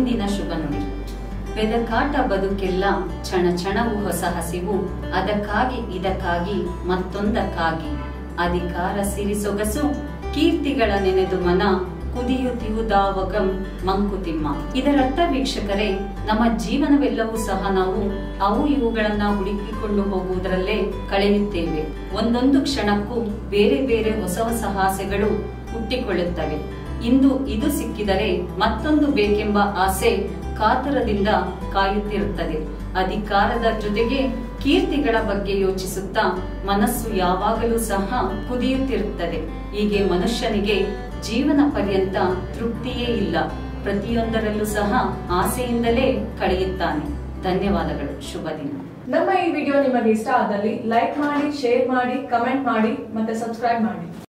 ಇಂದಿನ ಶುಭ ನುಡಿ ಬೆದಕಾಟ ಬದುಕೆಲ್ಲ ಕ್ಷಣ ಕ್ಷಣವು ಹೊಸ ಹಸಿವು ಅದಕ್ಕಾಗಿ ಇದಕ್ಕಾಗಿ ಮತ್ತೊಂದಕ್ಕಾಗಿ ಅಧಿಕಾರ ಸಿರಿ ಸೊಗಸು ಕೀರ್ತಿಗಳ ನೆನೆದು ಮನ ಕುದಿಯುತ್ತಿಯುದಾವಗಂ ಮಂಕುತಿಮ್ಮ ಇದರರ್ಥ ವೀಕ್ಷಕರೇ ನಮ್ಮ ಜೀವನವೆಲ್ಲವೂ ಸಹ ನಾವು ಅವು ಇವುಗಳನ್ನ ಹುಡುಕಿಕೊಂಡು ಹೋಗುವುದರಲ್ಲೇ ಕಳೆಯುತ್ತೇವೆ ಒಂದೊಂದು ಕ್ಷಣಕ್ಕೂ ಬೇರೆ ಬೇರೆ ಹೊಸ ಹೊಸ ಆಸೆಗಳು ಹುಟ್ಟಿಕೊಳ್ಳುತ್ತವೆ ಇಂದು ಇದು ಸಿಕ್ಕಿದರೆ ಮತ್ತೊಂದು ಬೇಕೆಂಬ ಆಸೆ ಕಾತರದಿಂದ ಕಾಯುತ್ತಿರುತ್ತದೆ ಅಧಿಕಾರದ ಜೊತೆಗೆ ಕೀರ್ತಿಗಳ ಬಗ್ಗೆ ಯೋಚಿಸುತ್ತಾ ಮನಸ್ಸು ಯಾವಾಗಲೂ ಸಹ ಕುದಿಯುತ್ತಿರುತ್ತದೆ ಹೀಗೆ ಮನುಷ್ಯನಿಗೆ ಜೀವನ ಪರ್ಯಂತ ತೃಪ್ತಿಯೇ ಇಲ್ಲ ಪ್ರತಿಯೊಂದರಲ್ಲೂ ಸಹ ಆಸೆಯಿಂದಲೇ ಕಳೆಯುತ್ತಾನೆ ಧನ್ಯವಾದಗಳು ಶುಭ ದಿನ ನಮ್ಮ ಈ ವಿಡಿಯೋ ನಿಮಗೆ ಇಷ್ಟ ಆದಲ್ಲಿ ಲೈಕ್ ಮಾಡಿ ಶೇರ್ ಮಾಡಿ ಕಮೆಂಟ್ ಮಾಡಿ ಮತ್ತೆ ಸಬ್ಸ್ಕ್ರೈಬ್ ಮಾಡಿ